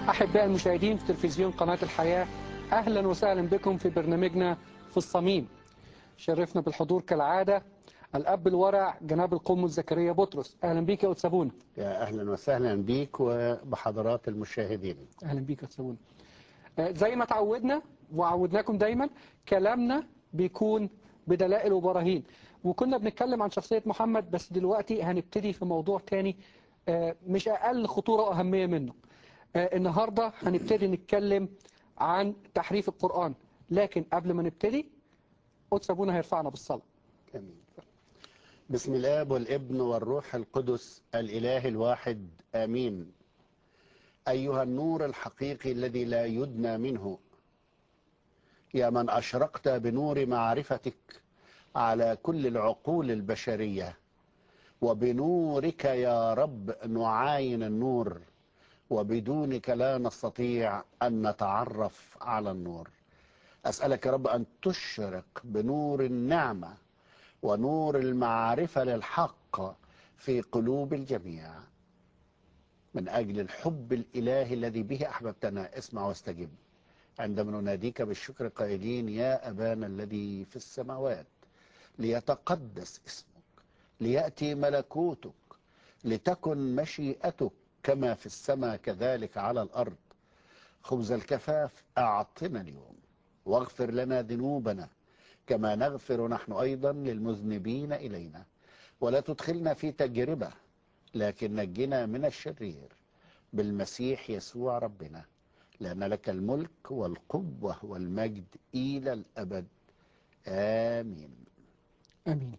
أحباء المشاهدين في تلفزيون قناة الحياة أهلا وسهلا بكم في برنامجنا في الصميم شرفنا بالحضور كالعادة الأب الورع جناب القمص زكريا بطرس أهلا بيك يا أتسابونا يا أهلا وسهلا بيك وبحضرات المشاهدين أهلا بيك يا أتسابونا آه، زي ما تعودنا وعودناكم دايما كلامنا بيكون بدلائل وبراهين وكنا بنتكلم عن شخصية محمد بس دلوقتي هنبتدي في موضوع تاني آه، مش أقل خطورة وأهمية منه آه، النهاردة هنبتدي نتكلم عن تحريف القرآن لكن قبل ما نبتدي قدس أبونا هيرفعنا بالصلاة آمين بسم الآب والابن والروح القدس الإله الواحد آمين أيها النور الحقيقي الذي لا يدنى منه يا من أشرقت بنور معرفتك على كل العقول البشرية وبنورك يا رب نعاين النور وبدونك لا نستطيع أن نتعرف على النور أسألك يا رب أن تشرق بنور النعمة ونور المعرفة للحق في قلوب الجميع من أجل الحب الإلهي الذي به أحببتنا اسمع واستجب عندما نناديك بالشكر قائلين يا أبانا الذي في السماوات ليتقدس اسمك ليأتي ملكوتك لتكن مشيئتك كما في السماء كذلك على الأرض خبز الكفاف أعطنا اليوم واغفر لنا ذنوبنا كما نغفر نحن أيضا للمذنبين إلينا ولا تدخلنا في تجربة لكن نجنا من الشرير بالمسيح يسوع ربنا لأن لك الملك والقوة والمجد إلى الأبد آمين آمين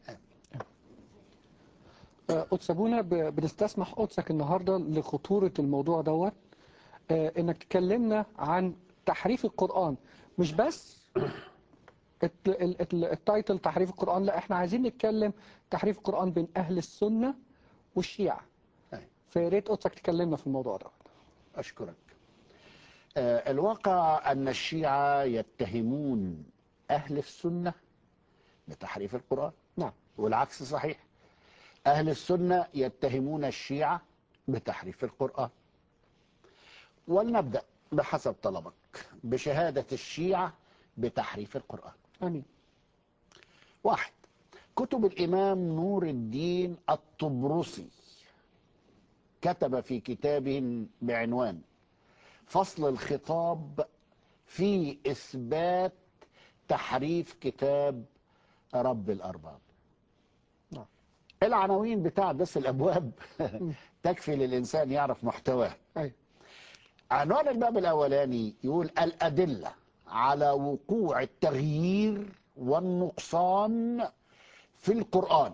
آه، قدس أبونا ب- بنستسمح قدسك النهاردة لخطورة الموضوع دوت آه، إنك تكلمنا عن تحريف القرآن مش بس الت- ال- ال- التايتل تحريف القرآن لا احنا عايزين نتكلم تحريف القرآن بين أهل السنة والشيعة أي. فيا ريت قدسك تكلمنا في الموضوع دوت أشكرك آه، الواقع أن الشيعة يتهمون أهل السنة بتحريف القرآن نعم والعكس صحيح أهل السنة يتهمون الشيعة بتحريف القرآن ولنبدأ بحسب طلبك بشهادة الشيعة بتحريف القرآن آمين واحد كتب الإمام نور الدين الطبرسي كتب في كتاب بعنوان فصل الخطاب في إثبات تحريف كتاب رب الأرباب نعم. العناوين بتاع بس الأبواب تكفي للإنسان يعرف محتواه أيوة عنوان الباب الأولاني يقول الأدلة على وقوع التغيير والنقصان في القرآن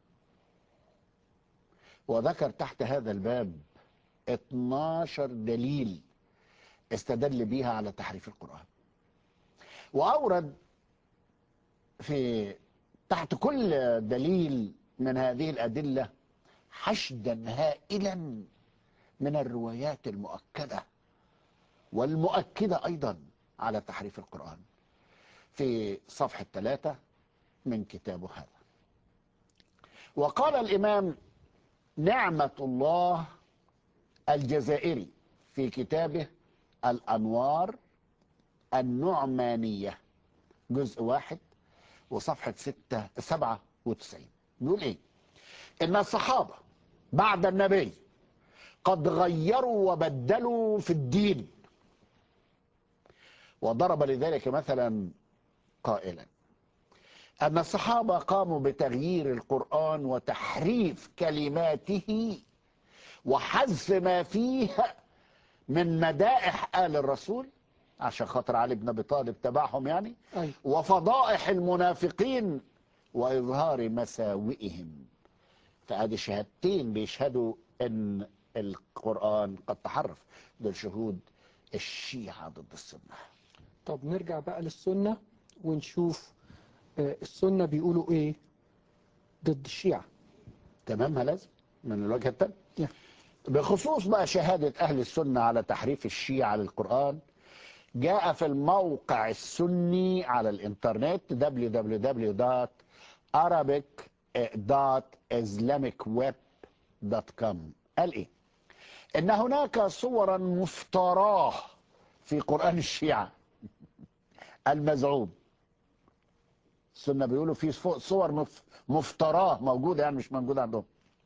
وذكر تحت هذا الباب 12 دليل استدل بيها على تحريف القرآن وأورد في تحت كل دليل من هذه الأدلة حشدا هائلا من الروايات المؤكدة والمؤكدة أيضا على تحريف القرآن في صفحة ثلاثة من كتابه هذا وقال الإمام نعمة الله الجزائري في كتابه الأنوار النعمانية جزء واحد وصفحة ستة سبعة وتسعين بيقول إيه إن الصحابة بعد النبي قد غيروا وبدلوا في الدين وضرب لذلك مثلا قائلا أن الصحابة قاموا بتغيير القرآن وتحريف كلماته وحذف ما فيه من مدائح آل الرسول عشان خاطر علي بن أبي طالب تبعهم يعني أيوة وفضائح المنافقين وإظهار مساوئهم فهذه شهادتين بيشهدوا أن القرآن قد تحرف دول شهود الشيعة ضد السنة طب نرجع بقى للسنة ونشوف آه، السنة بيقولوا ايه ضد الشيعة تمام لازم من الوجهة الثانية نعم. بخصوص بقى شهادة أهل السنة على تحريف الشيعة للقرآن جاء في الموقع السني على الإنترنت www.arabic.islamicweb.com قال إيه ان هناك صورا مفتراه في قران الشيعه المزعوم السنه بيقولوا في صور مف- مفتراه موجوده يعني مش موجوده عندهم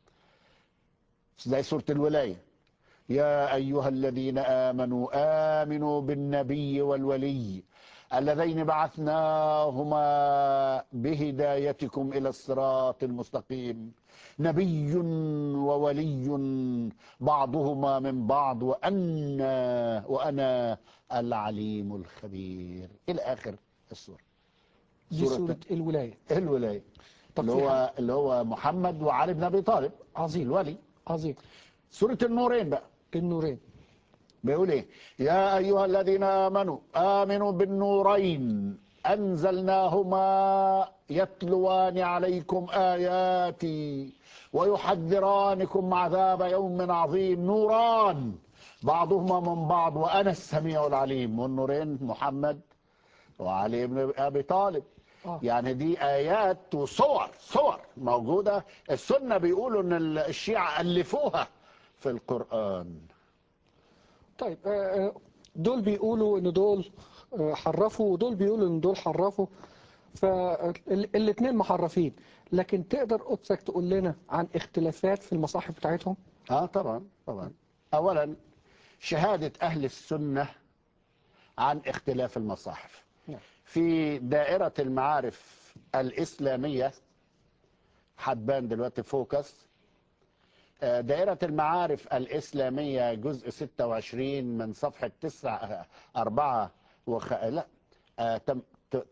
زي سوره الولايه يا ايها الذين امنوا امنوا بالنبي والولي اللذين بعثناهما بهدايتكم الى الصراط المستقيم نبي وولي بعضهما من بعض وانا وانا العليم الخبير الى اخر السوره دي سورة سورة الولاية الولايه طب اللي في حاجة هو اللي هو محمد وعلي بن ابي طالب عظيم الولي عظيم سوره النورين بقى النورين بيقول ايه يا ايها الذين امنوا امنوا بالنورين انزلناهما يتلوان عليكم اياتي ويحذرانكم عذاب يوم عظيم نوران بعضهما من بعض وانا السميع العليم والنورين محمد وعلي بن ابي طالب آه. يعني دي ايات وصور صور موجوده السنه بيقولوا ان الشيعه الفوها في القران طيب آه، آه، دول بيقولوا ان دول آه، حرفوا ودول بيقولوا ان دول حرفوا فالاثنين محرفين لكن تقدر قدسك تقول لنا عن اختلافات في المصاحف بتاعتهم اه طبعا طبعا اولا شهاده اهل السنه عن اختلاف المصاحف نعم. في دائره المعارف الاسلاميه حبان دلوقتي فوكس آه، دائرة المعارف الإسلامية جزء 26 من صفحة 9 4 وخ... لا آه، تم- ت-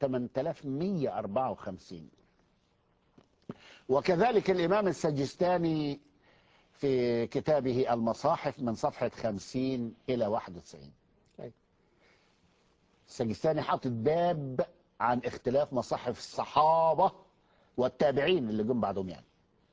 8154 وكذلك الإمام السجستاني في كتابه المصاحف من صفحة 50 إلى 91 أيوة. السجستاني حاطط باب عن اختلاف مصاحف الصحابة والتابعين اللي جم بعدهم يعني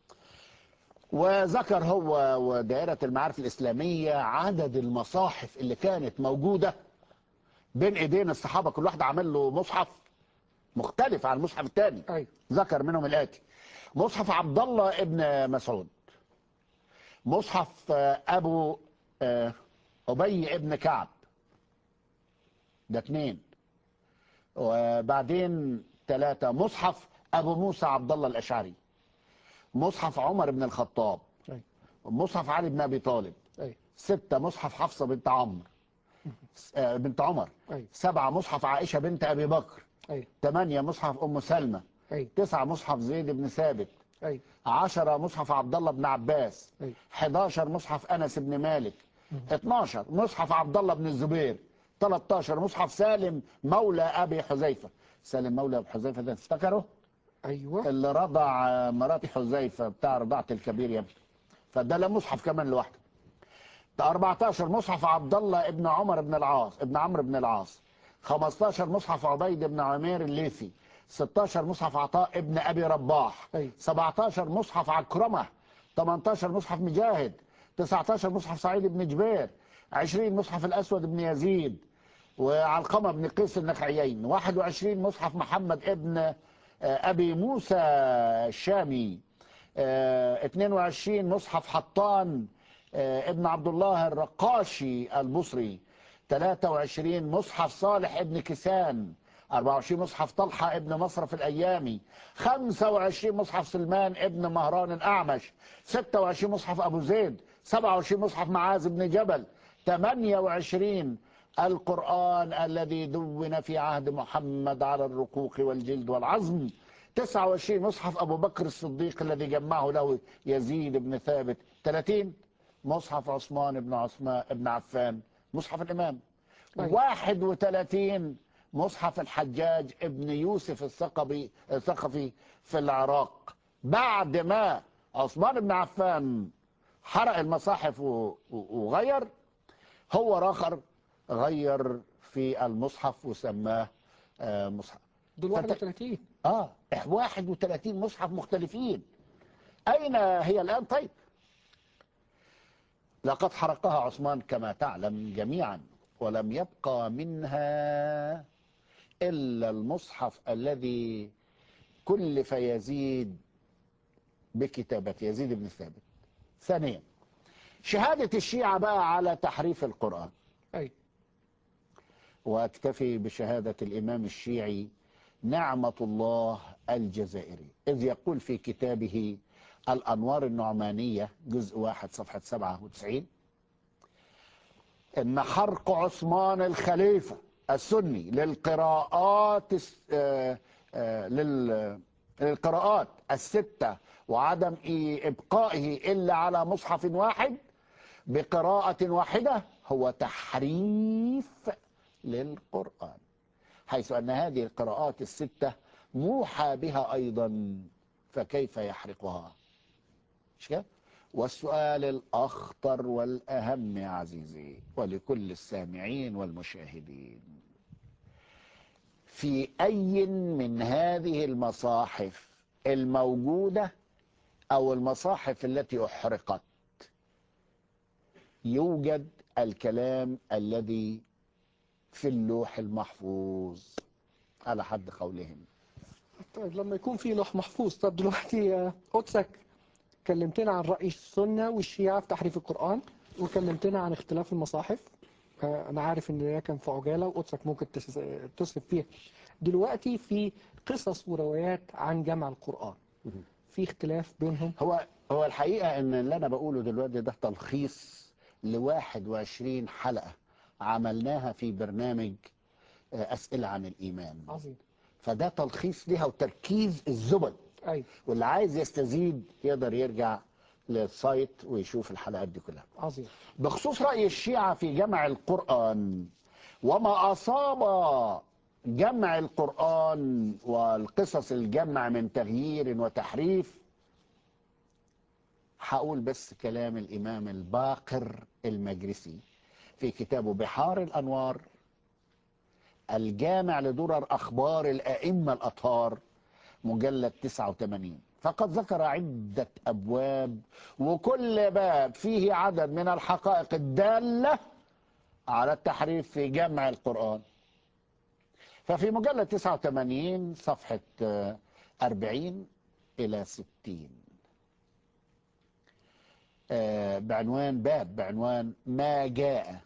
وذكر هو ودائرة المعارف الإسلامية عدد المصاحف اللي كانت موجودة بين إيدين الصحابة كل واحد عمل له مصحف مختلف عن المصحف الثاني ايوه ذكر منهم الآتي مصحف عبد الله ابن مسعود مصحف آه، أبو آه، أبي ابن كعب ده اثنين وبعدين ثلاثة مصحف أبو موسى عبد الله الأشعري مصحف عمر بن الخطاب أيوة. مصحف علي بن أبي طالب ايوه ستة مصحف حفصة بنت عمرو آه، بنت عمر ايوه سبعة مصحف عائشة بنت أبي بكر ايوه ثمانية مصحف أم سلمة ايوه تسعة مصحف زيد بن ثابت ايوه عشرة مصحف عبد الله بن عباس أيوة. 11 مصحف أنس بن مالك 12 مصحف عبد الله بن الزبير 13 مصحف سالم مولى أبي حذيفة سالم مولى أبي حذيفة ده تفتكره ايوه اللي رضع آه، مرات حذيفة بتاع رضاعة الكبير يا ابني فده له مصحف كمان لوحده ده 14 مصحف عبد الله ابن عمر بن العاص ابن عمرو بن العاص 15 مصحف عبيد بن عمير الليثي 16 مصحف عطاء ابن ابي رباح أيوة. 17 مصحف عكرمه 18 مصحف مجاهد 19 مصحف سعيد بن جبير 20 مصحف الاسود بن يزيد وعلقمه بن قيس النخعيين 21 مصحف محمد ابن آه، ابي موسى الشامي آه، 22 مصحف حطان آه، ابن عبد الله الرقاشي البصري 23 مصحف صالح ابن كسان 24 مصحف طلحة ابن مصرف الأيامي 25 مصحف سلمان ابن مهران الأعمش 26 مصحف أبو زيد 27 مصحف معاذ بن جبل 28 القرآن الذي دون في عهد محمد على الرقوق والجلد والعظم 29 مصحف أبو بكر الصديق الذي جمعه له يزيد بن ثابت 30 مصحف عثمان بن عثمان بن عفان مصحف الإمام أيوة. 31 مصحف الحجاج ابن يوسف الثقفي الثقفي في العراق بعد ما عثمان بن عفان حرق المصاحف و- و- وغير هو راخر غير في المصحف وسماه آه، مصحف دول فت- 31 اه 31 مصحف مختلفين اين هي الان طيب لقد حرقها عثمان كما تعلم جميعا ولم يبقى منها الا المصحف الذي كلف يزيد بكتابة يزيد بن ثابت ثانيا شهادة الشيعة بقى على تحريف القرآن أي واكتفي بشهادة الإمام الشيعي نعمة الله الجزائري إذ يقول في كتابه الأنوار النعمانية جزء واحد صفحة 97 إن حرق عثمان الخليفة السني للقراءات الس- آه، آه، لل- للقراءات الستة وعدم إي- إبقائه إلا على مصحف واحد بقراءة واحدة هو تحريف للقرآن حيث أن هذه القراءات الستة موحى بها أيضا فكيف يحرقها مش كده؟ والسؤال الأخطر والأهم يا عزيزي ولكل السامعين والمشاهدين في أي من هذه المصاحف الموجودة أو المصاحف التي أحرقت يوجد الكلام الذي في اللوح المحفوظ على حد قولهم طيب لما يكون في لوح محفوظ طب دلوقتي آه، قدسك كلمتنا عن رأي السنة والشيعة في تحريف القرآن وكلمتنا عن اختلاف المصاحف آه، أنا عارف إن ده كان في عجالة وقدسك ممكن تس- تصرف فيها دلوقتي في قصص وروايات عن جمع القرآن في اختلاف بينهم هو هو الحقيقة ان اللي انا بقوله دلوقتي ده تلخيص ل 21 حلقة عملناها في برنامج آه، أسئلة عن الإيمان عظيم فده تلخيص ليها وتركيز الزبد أيوة واللي عايز يستزيد يقدر يرجع للسايت ويشوف الحلقات دي كلها عظيم بخصوص رأي الشيعة في جمع القرآن وما أصاب جمع القرآن والقصص الجمع من تغيير وتحريف هقول بس كلام الإمام الباقر المجلسي في كتابه بحار الأنوار الجامع لدرر أخبار الأئمة الأطهار مجلد 89 فقد ذكر عدة أبواب وكل باب فيه عدد من الحقائق الدالة على التحريف في جمع القرآن ففي مجلد 89 صفحة آه، 40 إلى 60 آه، بعنوان باب بعنوان ما جاء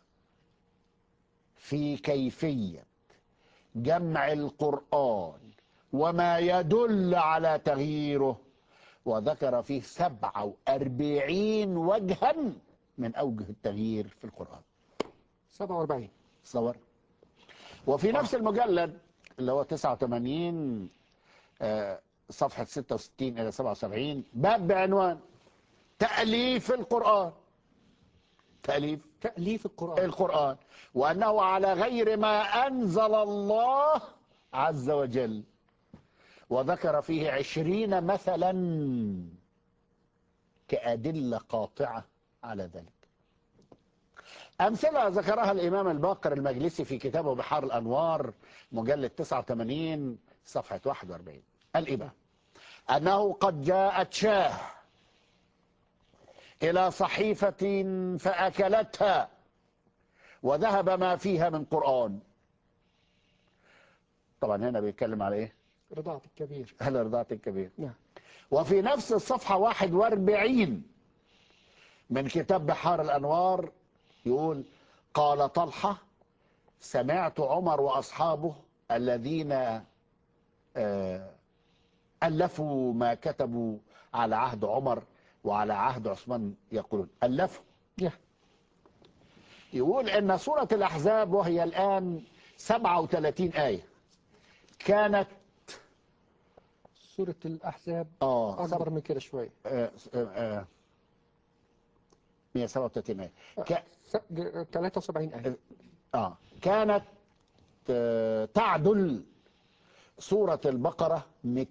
في كيفية جمع القرآن وما يدل على تغييره وذكر فيه 47 وجها من أوجه التغيير في القرآن 47 تصور وفي نفس المجلد اللي هو 89 آه، صفحة 66 إلى 77 باب بعنوان تأليف القرآن تأليف تأليف القرآن القرآن وأنه على غير ما أنزل الله عز وجل وذكر فيه عشرين مثلا كأدلة قاطعة على ذلك أمثلة ذكرها الإمام الباقر المجلسي في كتابه بحار الأنوار مجلد 89 صفحة 41 قال إيه بقى؟ أنه قد جاءت شاه إلى صحيفة فأكلتها وذهب ما فيها من قرآن طبعا هنا بيتكلم على إيه؟ رضاعة الكبير هل رضاعة الكبير نعم وفي نفس الصفحة 41 من كتاب بحار الأنوار يقول قال طلحة سمعت عمر وأصحابه الذين آه، ألفوا ما كتبوا على عهد عمر وعلى عهد عثمان يقولون ألفوا يا يقول إن سورة الأحزاب وهي الآن 37 آية كانت سورة الأحزاب آه أكبر من كده شوية آه، آه، 137 آية ك... س- ج- 73 آية آه كانت آه، تعدل سورة البقرة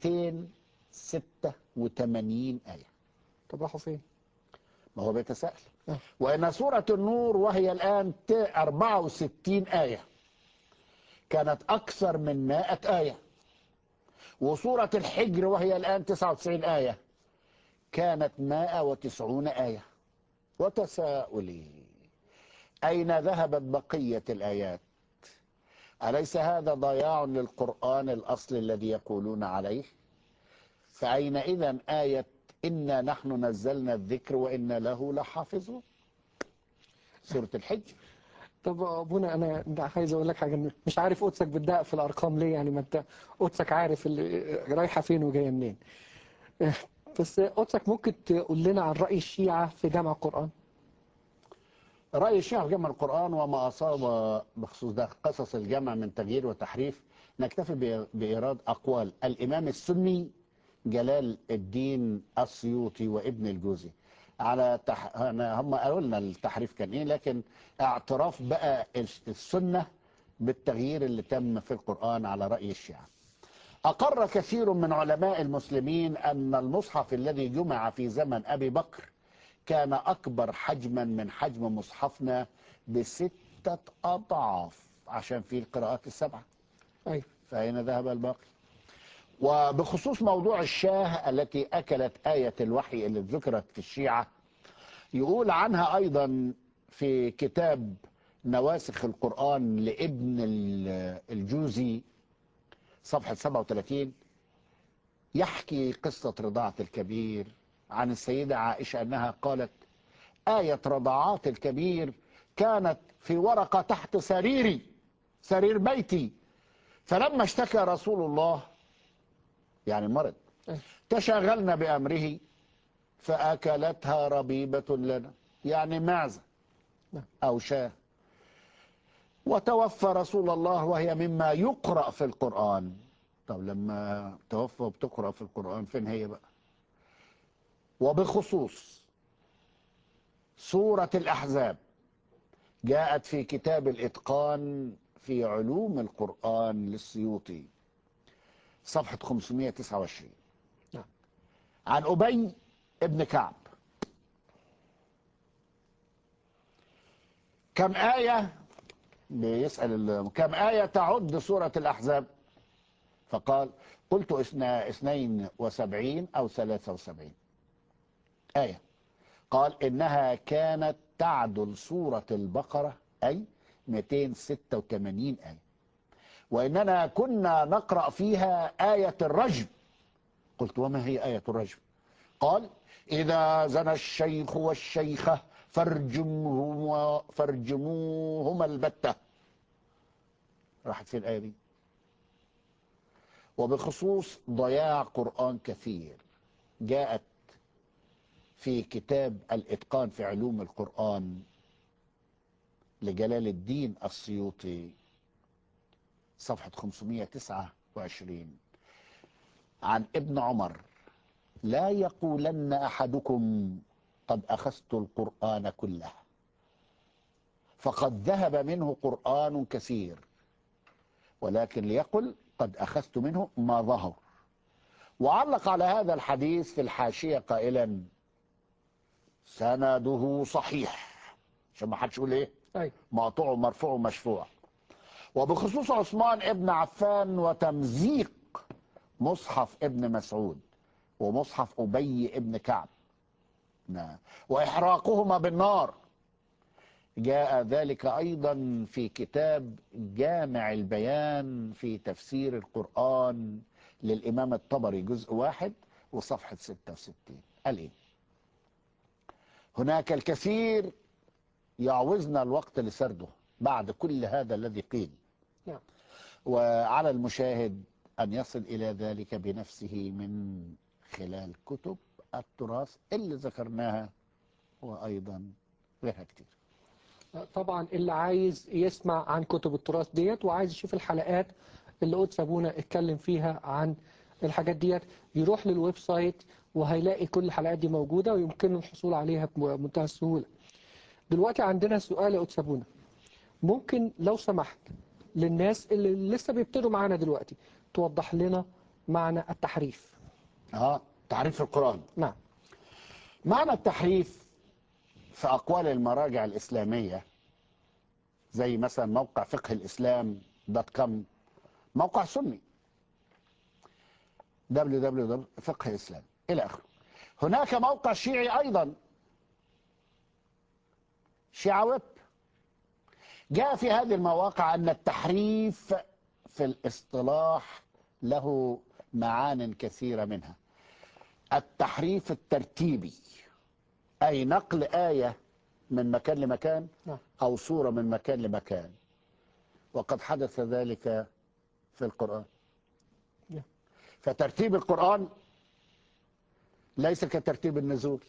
286 آية طب راحوا فين؟ ما هو بيتساءل آه. وإن سورة النور وهي الآن ت- 64 آية كانت أكثر من 100 آية وسورة الحجر وهي الآن 99 آية كانت 190 آية وتساؤلي أين ذهبت بقية الآيات أليس هذا ضياع للقرآن الأصل الذي يقولون عليه فأين إذا آية إنا نحن نزلنا الذكر وإنا له لحافظون سورة الحج طب ابونا انا ده عايز اقول لك حاجه مش عارف قدسك بتدقق في الارقام ليه يعني ما انت قدسك عارف اللي رايحه فين وجايه منين بس قدسك ممكن تقول لنا عن راي الشيعه في جمع القران رأي الشيعة في جمع القرآن وما أصاب بخصوص ده قصص الجمع من تغيير وتحريف نكتفي ب- بإيراد أقوال الإمام السني جلال الدين السيوطي وابن الجوزي على تح... أنا هم قالوا لنا التحريف كان إيه لكن اعتراف بقى الس- السنة بالتغيير اللي تم في القرآن على رأي الشيعة أقر كثير من علماء المسلمين أن المصحف الذي جمع في زمن أبي بكر كان أكبر حجما من حجم مصحفنا بستة أضعاف عشان فيه القراءات السبعة ايوه فأين ذهب الباقي وبخصوص موضوع الشاه التي أكلت آية الوحي اللي ذكرت في الشيعة يقول عنها أيضا في كتاب نواسخ القرآن لابن ال- الجوزي صفحة 37 يحكي قصة رضاعة الكبير عن السيدة عائشة أنها قالت آية رضاعات الكبير كانت في ورقة تحت سريري سرير بيتي فلما اشتكى رسول الله يعني مرض أيوة. تشاغلنا بأمره فأكلتها ربيبة لنا يعني معزة نعم. أو شاه وتوفى رسول الله وهي مما يقرأ في القرآن طب لما توفى وبتقرأ في القرآن فين هي بقى وبخصوص سورة الأحزاب جاءت في كتاب الإتقان في علوم القرآن للسيوطي صفحة 529 نعم. عن أبي ابن كعب كم آية بيسأل ال- كم آية تعد سورة الأحزاب فقال قلت اثنا اثنين وسبعين أو ثلاثة وسبعين آية قال إنها كانت تعدل سورة البقرة أي 286 آية وإننا كنا نقرأ فيها آية الرجم قلت وما هي آية الرجم قال إذا زنى الشيخ والشيخة فارجمهما فارجموهما البتة راحت في الآية دي وبخصوص ضياع قرآن كثير جاءت في كتاب الإتقان في علوم القرآن لجلال الدين السيوطي صفحة 529 عن ابن عمر لا يقولن أحدكم قد أخذت القرآن كله فقد ذهب منه قرآن كثير ولكن ليقل قد أخذت منه ما ظهر وعلق على هذا الحديث في الحاشية قائلا سنده صحيح عشان ما حدش يقول ايه ايوه مقطوع مرفوع مشفوع وبخصوص عثمان ابن عفان وتمزيق مصحف ابن مسعود ومصحف أبي ابن كعب نعم. وإحراقهما بالنار جاء ذلك أيضا في كتاب جامع البيان في تفسير القرآن للإمام الطبري جزء واحد وصفحة 66 قال إيه هناك الكثير يعوزنا الوقت لسرده بعد كل هذا الذي قيل نعم. وعلى المشاهد أن يصل إلى ذلك بنفسه من خلال كتب التراث اللي ذكرناها وأيضا غيرها كتير طبعا اللي عايز يسمع عن كتب التراث ديت وعايز يشوف الحلقات اللي قدس ابونا اتكلم فيها عن الحاجات ديت يروح للويب سايت وهيلاقي كل الحلقات دي موجودة ويمكنه الحصول عليها بمنتهى السهولة دلوقتي عندنا سؤال يا قدس ابونا ممكن لو سمحت للناس اللي لسه بيبتدوا معانا دلوقتي توضح لنا معنى التحريف اه تعريف القرآن نعم معنى التحريف في أقوال المراجع الإسلامية زي مثلا موقع فقه الإسلام دوت كوم موقع سني www فقه الإسلام إلى آخره هناك موقع شيعي أيضا شيعة ويب جاء في هذه المواقع أن التحريف في الاصطلاح له معان كثيرة منها التحريف الترتيبي أي نقل آية من مكان لمكان نعم. أو صورة من مكان لمكان وقد حدث ذلك في القرآن نعم. فترتيب القرآن ليس كترتيب النزول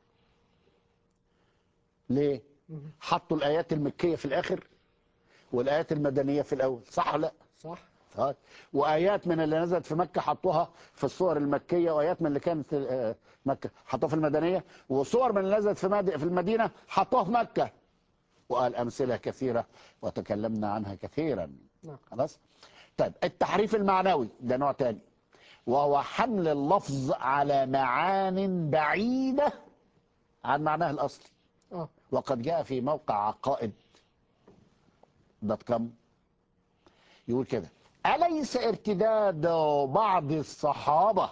ليه؟ مهم. حطوا الآيات المكية في الآخر والآيات المدنية في الأول صح ولا لا؟ صح طيب. وآيات من اللي نزلت في مكة حطوها في الصور المكية وآيات من اللي كانت في آه، مكة حطوها في المدنية وصور من اللي نزلت في مد- في المدينة حطوها في مكة وقال أمثلة كثيرة وتكلمنا عنها كثيرا نعم خلاص طيب التحريف المعنوي ده نوع تاني وهو حمل اللفظ على معان بعيدة عن معناه الأصلي اه وقد جاء في موقع عقائد دوت كوم يقول كده أليس ارتداد بعض الصحابة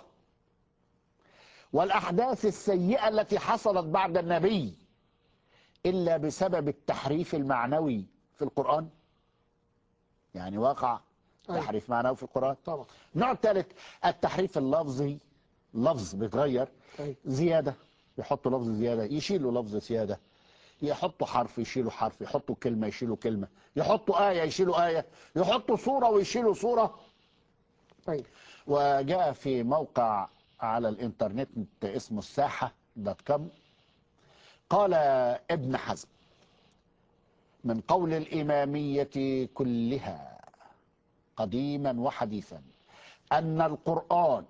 والأحداث السيئة التي حصلت بعد النبي إلا بسبب التحريف المعنوي في القرآن يعني وقع أيوة. تحريف معنوي في القرآن طبعا النوع الثالث التحريف اللفظي لفظ بيتغير ايوه زيادة يحطوا لفظ زيادة يشيلوا لفظ زيادة يحطوا حرف يشيلوا حرف يحطوا كلمة يشيلوا كلمة يحطوا آية يشيلوا آية يحطوا صورة ويشيلوا صورة ايوه وجاء في موقع على الانترنت اسمه الساحة دوت كوم قال ابن حزم من قول الإمامية كلها قديما وحديثا أن القرآن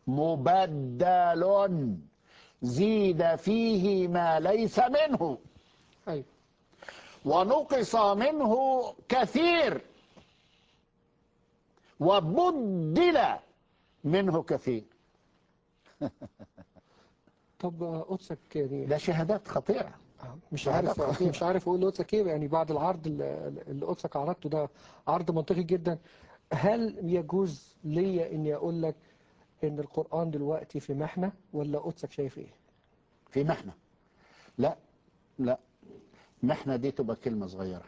مبدل زيد فيه ما ليس منه ايوه ونقص منه كثير وبدل منه كثير طب آه، قدسك يعني ده شهادات خطيرة آه، مش شهادات عارف خطيرة. مش عارف اقول لقدسك ايه يعني بعد العرض اللي اللي قدسك عرضته ده عرض منطقي جدا هل يجوز ليا اني اقول لك ان القرآن دلوقتي في محنة ولا قدسك شايف ايه؟ في محنة لا لا محنة دي تبقى كلمة صغيرة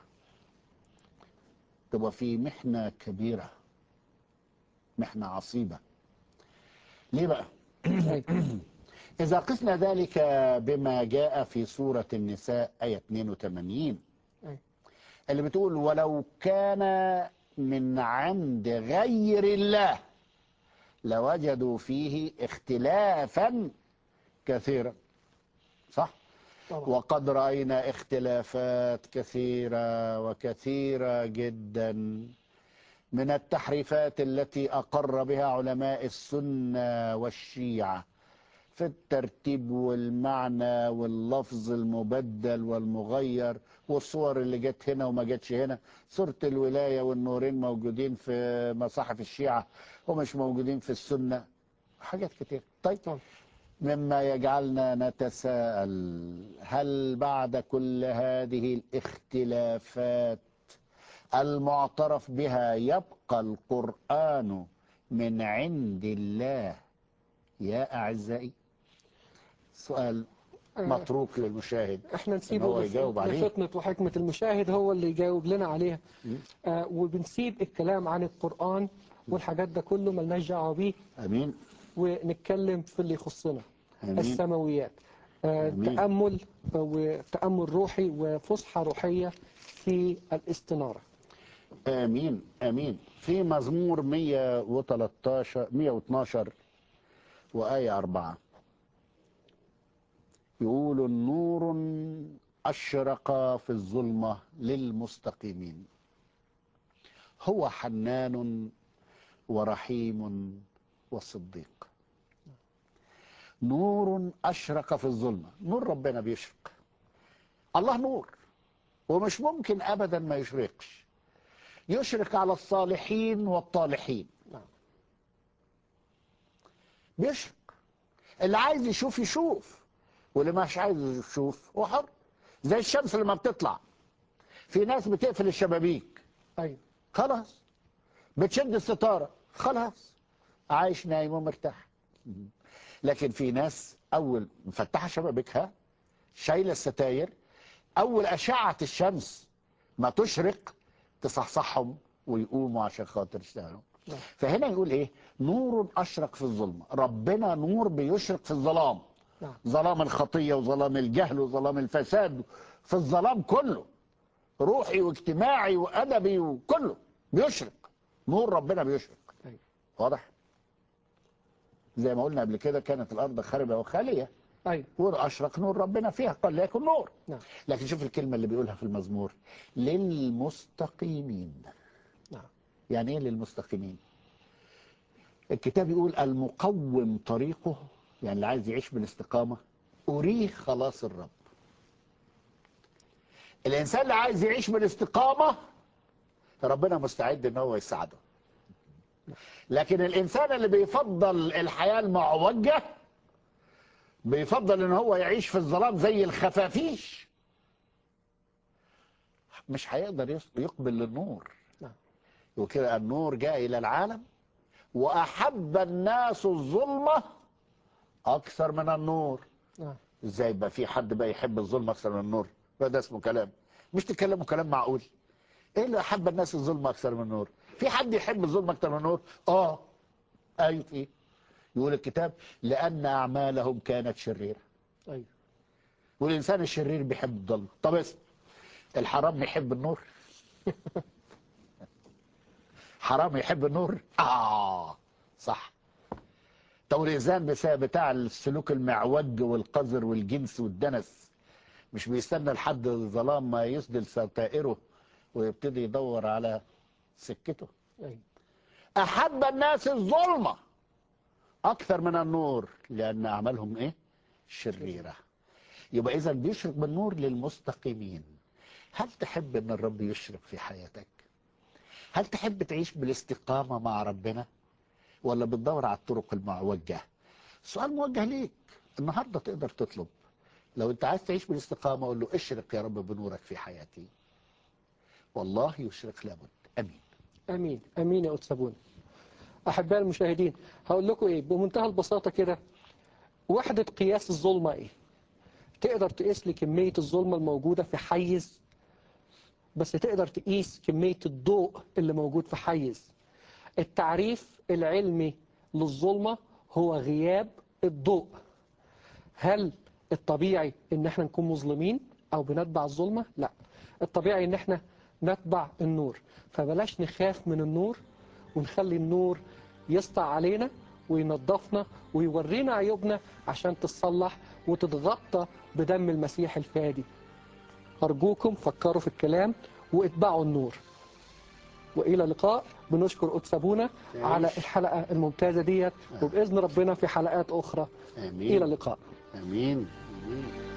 تبقى في محنة كبيرة محنة عصيبة ليه بقى أيوة. إذا قسنا ذلك بما جاء في سورة النساء آية 82 أيوة. اللي بتقول ولو كان من عند غير الله لوجدوا فيه اختلافا كثيرا صح طبعا وقد رأينا اختلافات كثيرة وكثيرة جدا من التحريفات التي أقر بها علماء السنة والشيعة في الترتيب والمعنى واللفظ المبدل والمغير والصور اللي جت هنا وما جتش هنا سورة الولاية والنورين موجودين في مصاحف الشيعة ومش موجودين في السنة حاجات كتير طيب طبعا مما يجعلنا نتساءل هل بعد كل هذه الاختلافات المعترف بها يبقى القرآن من عند الله يا أعزائي سؤال آه، متروك للمشاهد احنا إن نسيبه هو لف- يجاوب عليه. لفطنة وحكمة المشاهد هو اللي يجاوب لنا عليها مم. آه وبنسيب الكلام عن القرآن والحاجات ده كله ملناش دعوه بيه أمين ونتكلم في اللي يخصنا أمين السماويات آه أمين. تأمل وتأمل روحي وفصحى روحية في الاستنارة آمين آمين في مزمور 113 112 وآية أربعة يقول نور أشرق في الظلمة للمستقيمين هو حنان ورحيم وصديق نور أشرق في الظلمة نور ربنا بيشرق الله نور ومش ممكن أبدا ما يشرقش يشرق على الصالحين والطالحين نعم. بيشرق اللي عايز يشوف يشوف واللي مش عايز يشوف هو حر زي الشمس لما بتطلع في ناس بتقفل الشبابيك أيوة خلاص بتشد الستارة خلاص عايش نايم ومرتاح لكن في ناس أول مفتحة شبابيكها شايلة الستاير أول أشعة الشمس ما تشرق تصحصحهم ويقوموا عشان خاطر يشتغلوا نعم. فهنا يقول ايه نور اشرق في الظلمه ربنا نور بيشرق في الظلام نعم ظلام الخطيه وظلام الجهل وظلام الفساد في الظلام كله روحي واجتماعي وادبي وكله بيشرق نور ربنا بيشرق أيوة. واضح زي ما قلنا قبل كده كانت الارض خاربه وخاليه أيوة واشرق نور ربنا فيها قال ليكن نور نعم لكن شوف الكلمه اللي بيقولها في المزمور للمستقيمين نعم يعني ايه للمستقيمين الكتاب يقول المقوم طريقه يعني اللي عايز يعيش بالاستقامه اريه خلاص الرب الانسان اللي عايز يعيش بالاستقامه ربنا مستعد ان هو يساعده لكن الانسان اللي بيفضل الحياه المعوجه بيفضل ان هو يعيش في الظلام زي الخفافيش مش هيقدر يص- يقبل للنور نعم. وكده النور جاء الى العالم واحب الناس الظلمه اكثر من النور نعم ازاي يبقى في حد بقى يحب الظلم اكثر من النور ده اسمه كلام مش تتكلموا كلام معقول ايه اللي احب الناس الظلم اكثر من النور في حد يحب الظلم اكثر من النور اه ايوه في يقول الكتاب لان اعمالهم كانت شريره أيوة والانسان الشرير بيحب الظلم طب اسم الحرام يحب النور حرام يحب النور اه صح طب الانسان بس- بتاع السلوك المعوج والقذر والجنس والدنس مش بيستنى لحد الظلام ما يسدل ستائره ويبتدي يدور على سكته أيوة احب الناس الظلمه اكثر من النور لان اعمالهم ايه شريره يبقى اذا بيشرق بالنور للمستقيمين هل تحب ان الرب يشرق في حياتك هل تحب تعيش بالاستقامه مع ربنا ولا بتدور على الطرق المعوجه سؤال موجه ليك النهارده تقدر تطلب لو انت عايز تعيش بالاستقامه قول له اشرق يا رب بنورك في حياتي والله يشرق لابد امين امين امين يا أتسابون احبائي المشاهدين هقول لكم ايه بمنتهى البساطه كده وحده قياس الظلمه ايه تقدر تقيس لي كميه الظلمه الموجوده في حيز بس تقدر تقيس كميه الضوء اللي موجود في حيز التعريف العلمي للظلمه هو غياب الضوء هل الطبيعي ان احنا نكون مظلمين او بنتبع الظلمه لا الطبيعي ان احنا نتبع النور فبلاش نخاف من النور ونخلي النور يسطع علينا وينظفنا ويورينا عيوبنا عشان تتصلح وتتغطى بدم المسيح الفادي أرجوكم فكروا في الكلام واتبعوا النور وإلى اللقاء بنشكر أتسابونا على الحلقة الممتازة ديت وبإذن ربنا في حلقات أخرى امين إلى اللقاء امين امين